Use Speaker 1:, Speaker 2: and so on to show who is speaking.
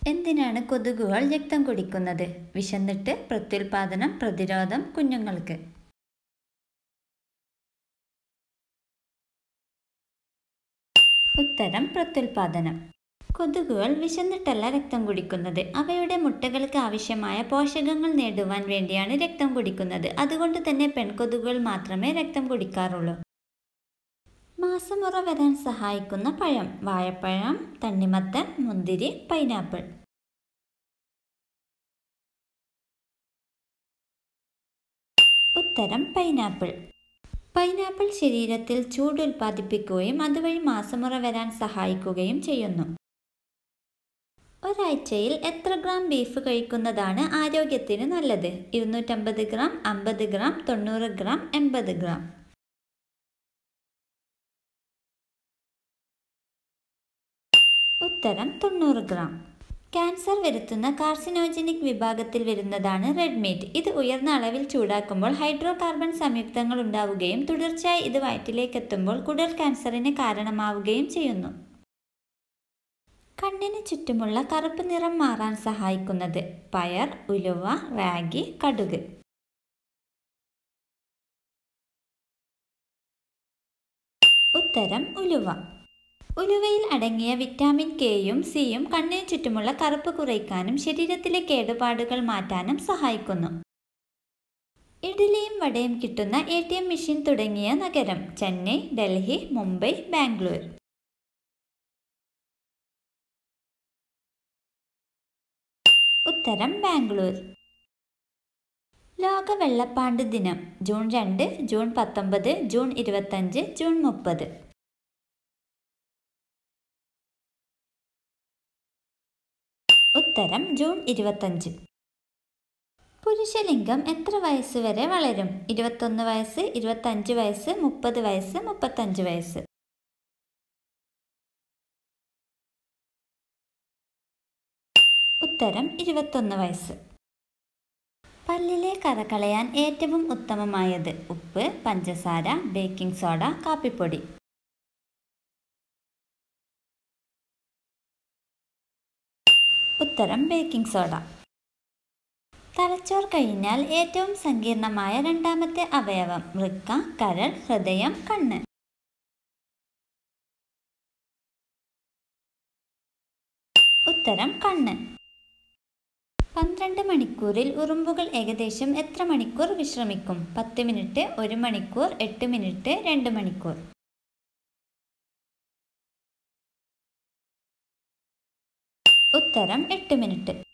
Speaker 1: എന്തിനാണ് കൊതുകുകൾ രക്തം കുടിക്കുന്നത് വിശന്നിട്ട് പ്രത്യുൽപാദനം പ്രതിരോധം കുഞ്ഞുങ്ങൾക്ക് ഉത്തരം പ്രത്യുൽപാദനം കൊതുകുകൾ വിശന്നിട്ടല്ല രക്തം കുടിക്കുന്നത് അവയുടെ മുട്ടകൾക്ക് ആവശ്യമായ പോഷകങ്ങൾ നേടുവാൻ വേണ്ടിയാണ് രക്തം കുടിക്കുന്നത് അതുകൊണ്ട് തന്നെ പെൺകൊതുകുകൾ മാത്രമേ രക്തം കുടിക്കാറുള്ളൂ മാസമുറ വരാൻ സഹായിക്കുന്ന പഴം വാഴപ്പഴം തണ്ണിമത്തൻ മുന്തിരി പൈനാപ്പിൾ ഉത്തരം പൈനാപ്പിൾ പൈനാപ്പിൾ ശരീരത്തിൽ ചൂട് ഉൽപ്പാദിപ്പിക്കുകയും അതുവഴി മാസമുറ വരാൻ സഹായിക്കുകയും ചെയ്യുന്നു ഒരാഴ്ചയിൽ എത്ര ഗ്രാം ബീഫ് കഴിക്കുന്നതാണ് ആരോഗ്യത്തിന് നല്ലത് ഇരുന്നൂറ്റമ്പത് ഗ്രാം അമ്പത് ഗ്രാം തൊണ്ണൂറ് ഗ്രാം എൺപത് ഗ്രാം ഉത്തരം തൊണ്ണൂറ് ഗ്രാം ക്യാൻസർ വരുത്തുന്ന കാർസിനോജനിക് വിഭാഗത്തിൽ വരുന്നതാണ് റെഡ് മീറ്റ് ഇത് ഉയർന്ന അളവിൽ ചൂടാക്കുമ്പോൾ ഹൈഡ്രോ കാർബൺ സംയുക്തങ്ങൾ ഉണ്ടാവുകയും തുടർച്ചയായി ഇത് വയറ്റിലേക്ക് എത്തുമ്പോൾ കുടൽ ക്യാൻസറിന് കാരണമാവുകയും ചെയ്യുന്നു കണ്ണിന് ചുറ്റുമുള്ള കറുപ്പ് നിറം മാറാൻ സഹായിക്കുന്നത് പയർ ഉലുവ റാഗി കടുക് ഉത്തരം ഉലുവ ഉലുവയിൽ അടങ്ങിയ വിറ്റാമിൻ കെയും സിയും കണ്ണിന് ചുറ്റുമുള്ള കറുപ്പ് കുറയ്ക്കാനും ശരീരത്തിലെ കേടുപാടുകൾ മാറ്റാനും സഹായിക്കുന്നു ഇഡ്ഡലിയും വടയും കിട്ടുന്ന എ ടി എം മെഷീൻ തുടങ്ങിയ നഗരം ചെന്നൈ ഡൽഹി മുംബൈ ബാംഗ്ലൂർ ഉത്തരം ബാംഗ്ലൂർ ലോക വെള്ളപ്പാണ്ട് ദിനം ജൂൺ രണ്ട് ജൂൺ പത്തൊമ്പത് ജൂൺ ഇരുപത്തഞ്ച് ജൂൺ മുപ്പത് ഉത്തരം ജൂൺ ഇരുപത്തഞ്ച് പുരുഷലിംഗം എത്ര വയസ്സ് വരെ വളരും ഇരുപത്തൊന്ന് വയസ്സ് ഇരുപത്തഞ്ച് വയസ്സ് മുപ്പത് വയസ്സ് മുപ്പത്തഞ്ച് വയസ്സ് ഉത്തരം ഇരുപത്തൊന്ന് വയസ്സ് പല്ലിലെ കറ കളയാൻ ഏറ്റവും ഉത്തമമായത് ഉപ്പ് പഞ്ചസാര ബേക്കിംഗ് സോഡ കാപ്പിപ്പൊടി ഉത്തരം ബേക്കിംഗ് സോഡ തലച്ചോർ കഴിഞ്ഞാൽ ഏറ്റവും സങ്കീർണമായ രണ്ടാമത്തെ അവയവം വൃക്ക കരൾ ഹൃദയം കണ്ണ് ഉത്തരം കണ്ണ് പന്ത്രണ്ട് മണിക്കൂറിൽ ഉറുമ്പുകൾ ഏകദേശം എത്ര മണിക്കൂർ വിശ്രമിക്കും പത്ത് മിനിറ്റ് ഒരു മണിക്കൂർ എട്ട് മിനിറ്റ് രണ്ട് മണിക്കൂർ ഉത്തരം എട്ട് മിനിറ്റ്